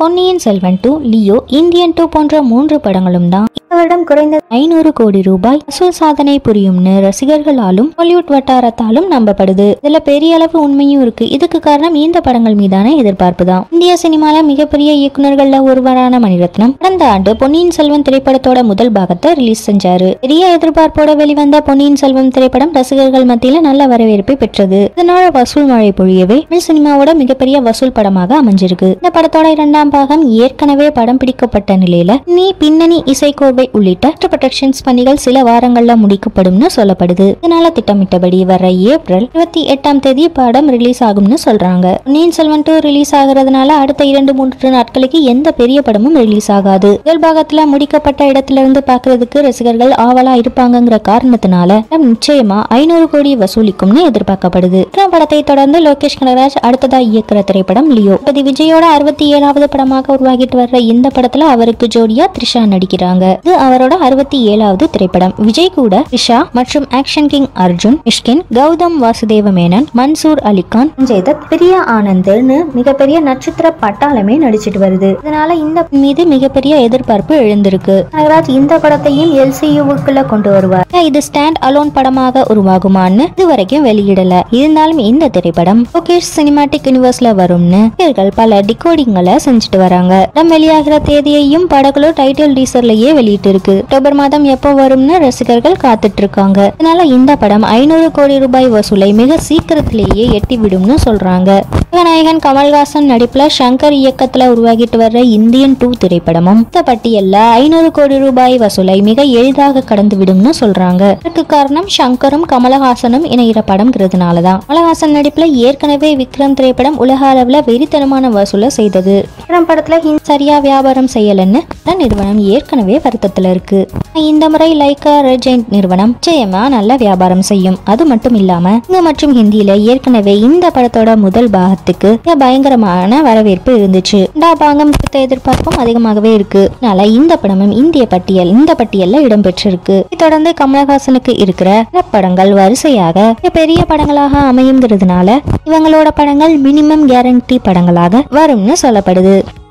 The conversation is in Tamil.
பொன்னியின் Selvan two Leo Indian two போன்ற மூன்று படங்களும் தான் இந்த வருடம் குறைந்த ஐநூறு கோடி ரூபாய் வசூல் சாதனை புரியும்னு ரசிகர்களாலும் பாலிவுட் வட்டாரத்தாலும் நம்பப்படுது இதுல பெரிய அளவு உண்மையும் இருக்கு இதுக்கு காரணம் இந்த படங்கள் மீதான எதிர்பார்ப்பு தான் இந்திய சினிமால மிகப்பெரிய இயக்குனர்கள்ல ஒருவரான மணிரத்னம் கடந்த ஆண்டு பொன்னியின் செல்வன் திரைப்படத்தோட முதல் பாகத்தை ரிலீஸ் செஞ்சாரு பெரிய எதிர்பார்ப்போட வெளிவந்த பொன்னியின் செல்வன் திரைப்படம் ரசிகர்கள் மத்தியில நல்ல வரவேற்பை பெற்றது இதனால வசூல் மழை பொழியவே தமிழ் சினிமாவோட மிகப்பெரிய வசூல் படமாக அமைஞ்சிருக்கு இந்த படத்தோட இரண்டாம் பாகம் ஏற்கனவே படம் பிடிக்கப்பட்ட நிலையில நீ பின்னணி இசைக்கோர்வை உள்ளிட்ட ப்ரொடக்ஷன்ஸ் பணிகள் சில வாரங்கள்ல முடிக்கப்படும்னு சொல்லப்படுது இதனால திட்டமிட்டபடி வர ஏப்ரல் இருபத்தி எட்டாம் தேதி படம் ரிலீஸ் ஆகும்னு சொல்றாங்க பொன்னியின் செல்வன் டூ ரிலீஸ் ஆகுறதுனால அடுத்த இரண்டு மூன்று நாட்களுக்கு எந்த பெரிய படமும் ரிலீஸ் ஆகாது முதல் பாகத்துல முடிக்கப்பட்ட இடத்துல இருந்து பாக்குறதுக்கு ரசிகர்கள் ஆவலா இருப்பாங்கங்கிற காரணத்தினால படம் நிச்சயமா ஐநூறு கோடி வசூலிக்கும்னு எதிர்பார்க்கப்படுது விக்ரம் படத்தை தொடர்ந்து லோகேஷ் கனகராஜ் அடுத்ததா இயக்குற திரைப்படம் லியோ தளபதி விஜயோட அறுபத்தி ஏழாவது படமாக உருவாகிட்டு வர்ற இந்த படத்துல அவருக்கு ஜோடியா த்ரிஷா நடிக்கிறாங்க இது அவரோட அறுபத்தி ஏழாவது திரைப்படம் விஜய் கூட த்ரிஷா மற்றும் ஆக்ஷன் கிங் அர்ஜுன் மிஷ்கின் கௌதம் வாசுதேவ மேனன் மன்சூர் அலிகான் சஞ்சய் தத் பிரியா ஆனந்த்னு மிகப்பெரிய நட்சத்திர பட்டாளமே நடிச்சிட்டு வருது இதனால இந்த மீது மிகப்பெரிய எதிர்பார்ப்பு எழுந்திருக்கு நாகராஜ் இந்த படத்தையும் எல்சியூவுக்குள்ள கொண்டு வருவார் இது ஸ்டாண்ட் அலோன் படமாக உருவாகுமான்னு இதுவரைக்கும் வெளியிடல இருந்தாலும் இந்த திரைப்படம் லோகேஷ் சினிமாட்டிக் யூனிவர்ஸ்ல வரும்னு ரசிகர்கள் பல டிகோடிங்களை செஞ்சுட்டு வராங்க படம் வெளியாகிற தேதியையும் படக்குழு டைட்டில் டீசர்லயே வெளியிட்டு இருக்கு அக்டோபர் மாதம் எப்போ வரும்னு ரசிகர்கள் காத்துட்டு இருக்காங்க இதனால இந்த படம் ஐநூறு கோடி ரூபாய் வசூலை மிக சீக்கிரத்திலேயே எட்டி விடும்னு சொல்றாங்க நாயகன் கமல்ஹாசன் நடிப்புல சங்கர் இயக்கத்துல உருவாகிட்டு வர்ற இந்தியன் டூ திரைப்படமும் இந்த பட்டியல்ல ஐநூறு கோடி ரூபாய் வசூலை மிக எளிதாக கடந்து விடும்னு சொல்றாங்க இதற்கு காரணம் சங்கரும் கமலஹாசனும் இணைகிற படம்ங்கிறதுனாலதான் கமலஹாசன் நடிப்புல ஏற்கனவே விக்ரம் திரைப்படம் உலக அளவுல வெறித்தனமான வசூலை செய்தது விக்ரம் படத்துல ஹிந்தி சரியா வியாபாரம் செய்யலன்னு அந்த நிறுவனம் ஏற்கனவே வருத்தத்துல இருக்கு இந்த முறை லைக்கா ரெஜெண்ட் நிறுவனம் நிச்சயமா நல்ல வியாபாரம் செய்யும் அது மட்டும் இல்லாம இங்க மற்றும் ஹிந்தியில ஏற்கனவே இந்த படத்தோட முதல் பாகத்துக்கு மிக பயங்கரமான வரவேற்பு இருந்துச்சு இரண்டாம் பாகம் குறித்த எதிர்பார்ப்பும் அதிகமாகவே இருக்கு அதனால இந்த படமும் இந்திய பட்டியல் இந்த பட்டியல்ல இடம்பெற்றிருக்கு இதைத் தொடர்ந்து கமலஹாசனுக்கு இருக்கிற இந்த படங்கள் வரிசையாக மிக பெரிய படங்களாக அமையுங்கிறதுனால இவங்களோட படங்கள் மினிமம் கேரண்டி படங்களாக வரும்னு சொல்லப்படுது